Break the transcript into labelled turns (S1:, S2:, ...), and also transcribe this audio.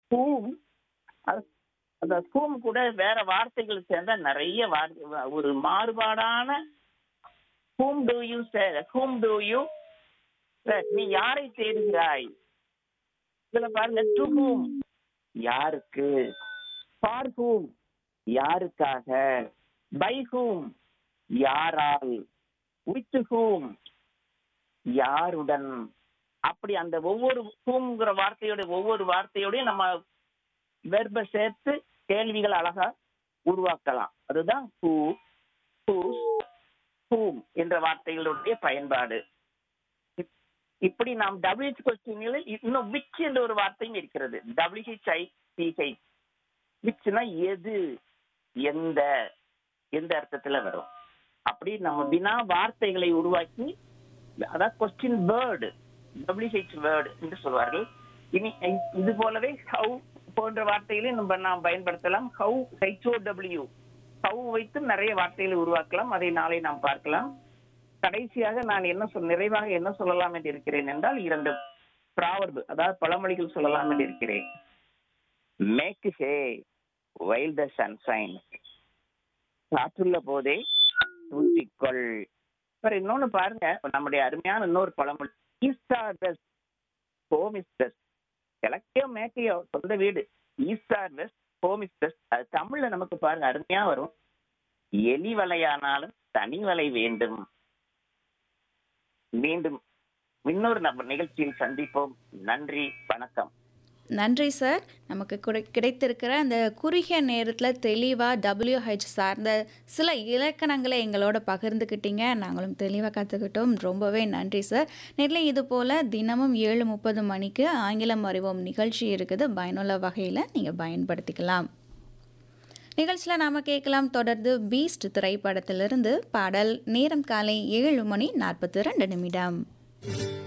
S1: ஹூம் அந்த ஹூம் கூட வேற வார்த்தைகள் சேர்ந்தா நிறைய வார்த்தை ஒரு மாறுபாடான whom do you whom do you நீ யாரை தேடுகிறாய் இதுல பாருங்க டு ஹூம் யாருக்கு ஃபார் ஹூம் யாருக்காக பை ஹூம் யாரால் வித் ஹூம் யாருடன் அப்படி அந்த ஒவ்வொரு ஹூம்ங்கிற வார்த்தையோட ஒவ்வொரு வார்த்தையோடய நம்ம வெர்ப சேர்த்து கேள்விகள் அழகா உருவாக்கலாம் அதுதான் ஹூ ஹூஸ் ஹூம் என்ற வார்த்தைகளுடைய பயன்பாடு இப்- இப்படி நாம் டபிள்யூஹெச் கொஸ்டின்ல இன்னும் விச் என்ற ஒரு வார்த்தையும் இருக்கிறது டபிள்யூஹெச்ஐ சிஹெச் விச்னா எது எந்த எந்த அர்த்தத்துல வரும் அப்படி நம்ம வினா வார்த்தைகளை உருவாக்கி அதான் கொஸ்டின் வேர்டு டபிள்யூஹெச் வேர்டு என்று சொல்வார்கள் இனி இ- இது போலவே ஹவு போன்ற வார்த்தைகளை நம்ம நாம் பயன்படுத்தலாம் ஹவு ஹெச்ஓ டபிள்யூ ஹவு வைத்து நிறைய வார்த்தைகளை உருவாக்கலாம் அதை நாளை நாம் பார்க்கலாம் கடைசியாக நான் என்ன சொல் நிறைவாக என்ன சொல்லலாம் என்று இருக்கிறேன் என்றால் இரண்டு ப்ராவர்பு அதாவது பழமொழிகள் சொல்லலாம் என்று இருக்கிறேன் make hay while the sunshine காற்றுள்ள போதே தூத்திக்கொள் அப்புறம் இன்னொன்னு பாருங்க இப்ப நம்முடைய அருமையான இன்னொரு பழமொழி east or west home is best எலக்டியோ மேக்கையோ சொந்த வீடு east or west home is best அது தமிழ்ல நமக்கு பாருங்க அருமையா வரும் எலி வலையானாலும் தனி வலை வேண்டும் மீண்டும் இன்னொரு நம்ம நிகழ்ச்சியில் சந்திப்போம் நன்றி வணக்கம்
S2: நன்றி சார் நமக்கு கிடை கிடைத்திருக்கிற அந்த குறுகிய நேரத்தில் தெளிவாக டபிள்யூஹெச் சார்ந்த சில இலக்கணங்களை எங்களோட பகிர்ந்துக்கிட்டீங்க நாங்களும் தெளிவாக கற்றுக்கிட்டோம் ரொம்பவே நன்றி சார் நேரில் இது போல் தினமும் ஏழு முப்பது மணிக்கு ஆங்கிலம் அறிவோம் நிகழ்ச்சி இருக்குது பயனுள்ள வகையில் நீங்கள் பயன்படுத்திக்கலாம் நிகழ்ச்சியில் நாம் கேட்கலாம் தொடர்ந்து பீஸ்ட் திரைப்படத்திலிருந்து பாடல் நேரம் காலை ஏழு மணி நாற்பத்தி ரெண்டு நிமிடம்